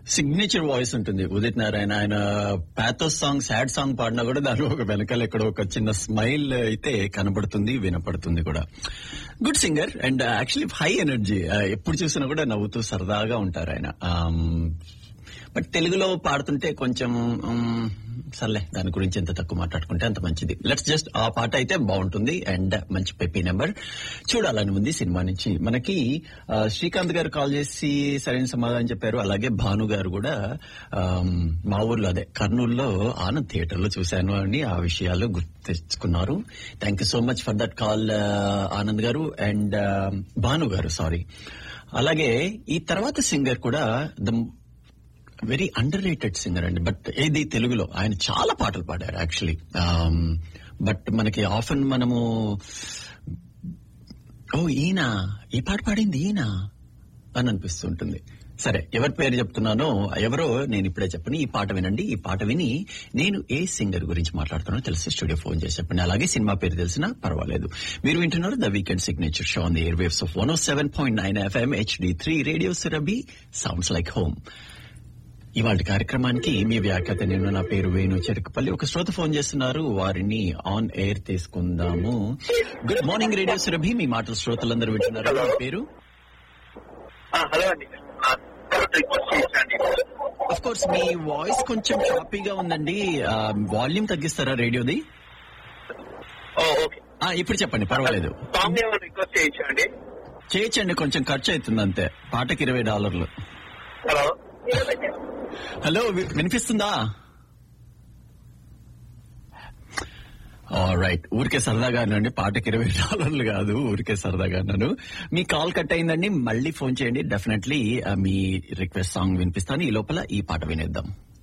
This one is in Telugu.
సిగ్నేచర్ వాయిస్ ఉంటుంది ఉదిత్ నారాయణ ఆయన పాథోస్ సాంగ్ సాడ్ సాంగ్ పాడినా కూడా దానిలో ఒక వెనకాల ఎక్కడ ఒక చిన్న స్మైల్ అయితే కనబడుతుంది వినపడుతుంది కూడా good singer and actually high energy ఎప్పుడు చూసినా కూడా నవ్వుతూ సరదాగా ఉంటారు ఆయన బట్ తెలుగులో పాడుతుంటే కొంచెం మ్, సర్లే దాని గురించి ఎంత తక్కువ మాట్లాడుకుంటే అంత మంచిది లెట్స్ జస్ట్ ఆ పాట అయితే బాగుంటుంది అండ్ మంచి పెప్పి నెంబర్ చూడాలని ఉంది సినిమా నుంచి మనకి ఆ, శ్రీకాంత్ గారు కాల్ చేసి సరైన సమాధానం చెప్పారు అలాగే భాను గారు కూడా ఆమ్, మా ఊర్లో అదే కర్నూలులో ఆనంద్ థియేటర్ లో చూశాను అని ఆ విషయాలు గుర్తు తెచ్చుకున్నారు thank you so much for that call Anand garu and Bhanu గారు సారీ అలాగే ఈ తర్వాత సింగర్ కూడా the very underrated singer అండి బట్ ఏది తెలుగులో ఆయన చాలా పాటలు పాడారు యాక్చువల్లీ బట్ మనకి ఆఫెన్ మనము ఓ ఈయన ఈ పాట పాడింది ఈయన అని అనిపిస్తుంటుంది సరే ఎవరి పేరు చెప్తున్నానో ఎవరో నేను ఇప్పుడే చెప్పని ఈ పాట వినండి ఈ పాట విని నేను ఏ సింగర్ గురించి మాట్లాడుతున్నానో తెలిసి స్టూడియో ఫోన్ చేసి చెప్పండి అలాగే సినిమా పేరు తెలిసినా పర్వాలేదు మీరు వింటున్నారు the weekend signature show on the airwaves of one seven point nine FM HD three radio Surabhi sounds like home ఇవాళ కార్యక్రమానికి మీ వ్యాఖ్యాత నేను నా పేరు వేణు చెరుకుపల్లి ఒక శ్రోత ఫోన్ చేస్తున్నారు వారిని ఆన్ ఎయిర్ తీసుకుందాము గుడ్ మార్నింగ్ రేడియో సురభి మీ మాటలు శ్రోతలందరూ వింటున్నారు మీ పేరు ఆ, హలో అండి ఆ, రిక్వెస్ట్ చేయండి అఫ్ కోర్స్ మీ వాయిస్ కొంచెం షాపీగా ఉందండి వాల్యూమ్ తగ్గిస్తారా రేడియోది ఓ ఓకే ఆ, ఇప్పుడు చెప్పండి పర్వాలేదు సాంగ్ ఏమైనా రిక్వెస్ట్ చేయించండి చేయొచ్చండి కొంచెం ఖర్చు అవుతుంది అంతే పాటకి ఇరవై డాలర్లు హలో హలో వి- వినిపిస్తుందా రైట్ ఊరికే సరదాగా అనండి పాటకి ఇరవై డాలర్లు కాదు ఊరికే సరదాగా అన్నాను మీ కాల్ కట్ అయిందండి మళ్ళీ ఫోన్ చేయండి డెఫినెట్లీ మీ రిక్వెస్ట్ సాంగ్ వినిపిస్తాను ఈ లోపల ఈ పాట వినేద్దాం